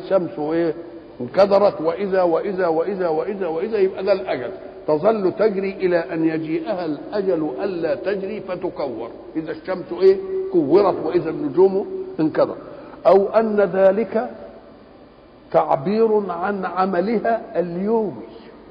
الشمس ايه انكدرت واذا واذا واذا واذا واذا يبقى ده الاجل تظل تجري الى ان يجيئها الاجل الا تجري فتكور اذا الشمس ايه كورت واذا النجوم انكدرت او ان ذلك تعبير عن عملها اليومي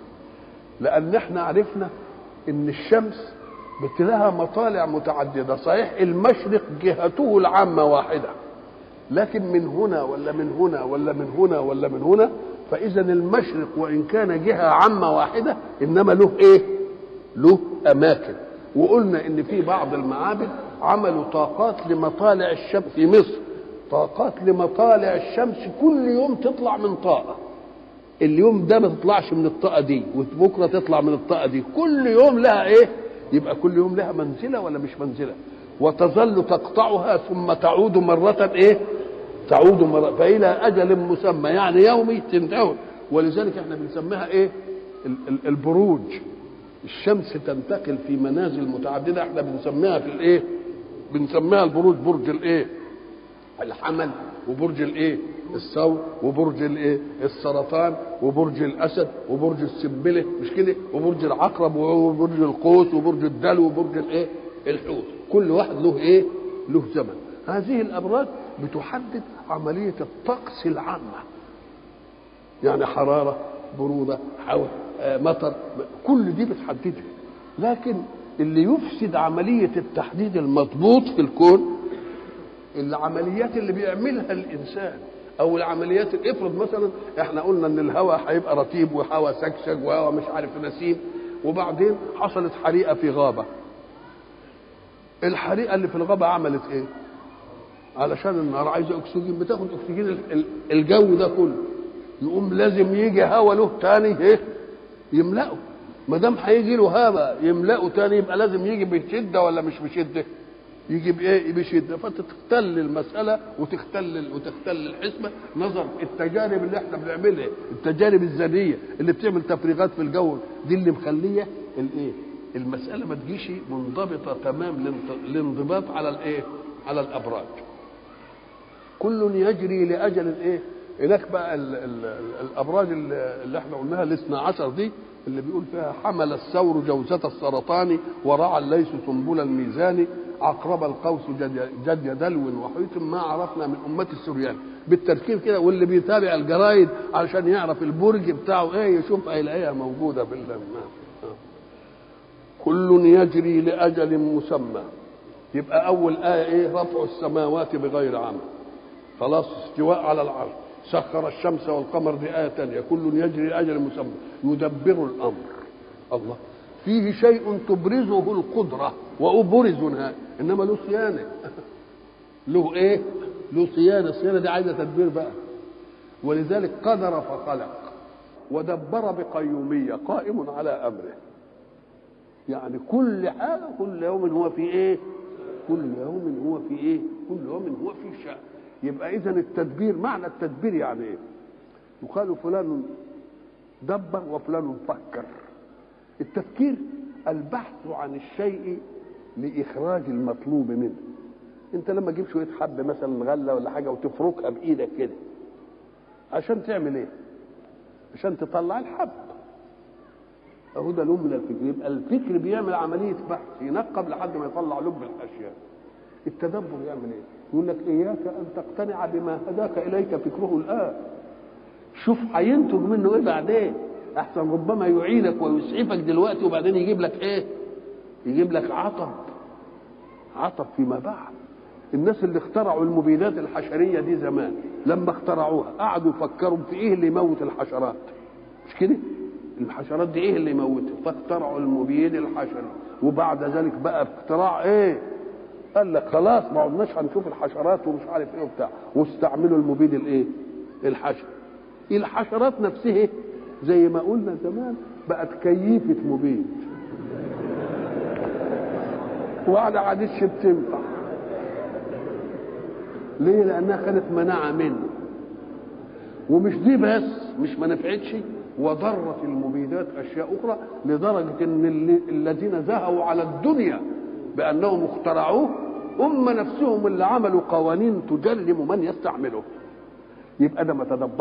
لان احنا عرفنا ان الشمس لها مطالع متعدده صحيح المشرق جهته العامه واحده لكن من هنا ولا من هنا ولا من هنا ولا من هنا فاذا المشرق وان كان جهه عامه واحده انما له ايه له اماكن وقلنا ان في بعض المعابد عملوا طاقات لمطالع الشمس في مصر طاقات لمطالع الشمس كل يوم تطلع من طاقه اليوم ده ما تطلعش من الطاقه دي وبكره تطلع من الطاقه دي كل يوم لها ايه يبقى كل يوم لها منزله ولا مش منزله وتظل تقطعها ثم تعود مرة ايه؟ تعود مرة فإلى أجل مسمى يعني يومي تنتهي ولذلك احنا بنسميها ايه؟ البروج الشمس تنتقل في منازل متعددة احنا بنسميها في الايه؟ بنسميها البروج برج الايه؟ الحمل وبرج الايه؟ الثور وبرج الايه؟ السرطان وبرج الاسد وبرج السنبله مش كده؟ وبرج العقرب وبرج القوس وبرج الدلو وبرج الايه؟ الحوت كل واحد له ايه له زمن هذه الابراج بتحدد عمليه الطقس العامه يعني حراره بروده حول آه مطر كل دي بتحددها لكن اللي يفسد عمليه التحديد المضبوط في الكون العمليات اللي بيعملها الانسان او العمليات افرض مثلا احنا قلنا ان الهواء هيبقى رطيب وهواء سكسك وهواء مش عارف نسيم وبعدين حصلت حريقه في غابه الحريقه اللي في الغابه عملت ايه؟ علشان النار عايزه اكسجين بتاخد اكسجين الجو ده كله يقوم لازم يجي هوا له تاني ايه؟ يملأه ما دام هيجي له هوا يملأه تاني يبقى لازم يجي بشده ولا مش بشده؟ يجي بايه؟ بشده فتختل المساله وتختل وتختل الحسبه نظر التجارب اللي احنا بنعملها التجارب الذريه اللي بتعمل تفريغات في الجو دي اللي مخليه الايه؟ المسألة ما تجيش منضبطة تمام الانضباط على الايه؟ على الأبراج. كل يجري لأجل الايه؟ هناك بقى ال ال الأبراج اللي احنا قلناها الاثنى عشر دي اللي بيقول فيها حمل الثور جوزة السرطان ورعى الليث سنبل الميزان عقرب القوس جد, جد دلو وحيط ما عرفنا من أمة السريان بالتركيب كده واللي بيتابع الجرايد علشان يعرف البرج بتاعه ايه يشوف هيلاقيها موجودة في كل يجري لأجل مسمى يبقى أول آية إيه رفع السماوات بغير عمل خلاص استواء على العرش سخر الشمس والقمر دي آية تانية كل يجري لأجل مسمى يدبر الأمر الله فيه شيء تبرزه القدرة وأبرز نهائي إنما له صيانة له إيه؟ له صيانة الصيانة دي عايزة تدبير بقى ولذلك قدر فخلق ودبر بقيومية قائم على أمره يعني كل حاجة كل يوم هو في ايه كل يوم هو في ايه كل يوم هو في شأن يبقى اذا التدبير معنى التدبير يعني ايه يقال فلان دبر وفلان فكر التفكير البحث عن الشيء لاخراج المطلوب منه انت لما تجيب شويه حب مثلا غله ولا حاجه وتفركها بايدك كده عشان تعمل ايه عشان تطلع الحب اهو ده لب من الفكر يبقى الفكر بيعمل عمليه بحث ينقب لحد ما يطلع لب الاشياء التدبر يعمل ايه يقول لك اياك ان تقتنع بما هداك اليك فكره الان شوف هينتج منه ايه بعدين احسن ربما يعينك ويسعفك دلوقتي وبعدين يجيب لك ايه يجيب لك عطب عطب فيما بعد الناس اللي اخترعوا المبيدات الحشريه دي زمان لما اخترعوها قعدوا يفكروا في ايه اللي يموت الحشرات مش كده الحشرات دي ايه اللي يموتها فاخترعوا المبيد الحشري وبعد ذلك بقى اختراع ايه قال لك خلاص ما عدناش هنشوف الحشرات ومش عارف ايه وبتاع واستعملوا المبيد الايه الحشري الحشرات نفسها زي ما قلنا زمان بقت كيفة مبيد وعلى عادش بتنفع ليه لانها خدت مناعه منه ومش دي بس مش ما نفعتش وضرت المبيدات اشياء اخرى لدرجه ان الذين زهوا على الدنيا بانهم اخترعوه هم نفسهم اللي عملوا قوانين تجرم من يستعمله يبقى ده ما تدبر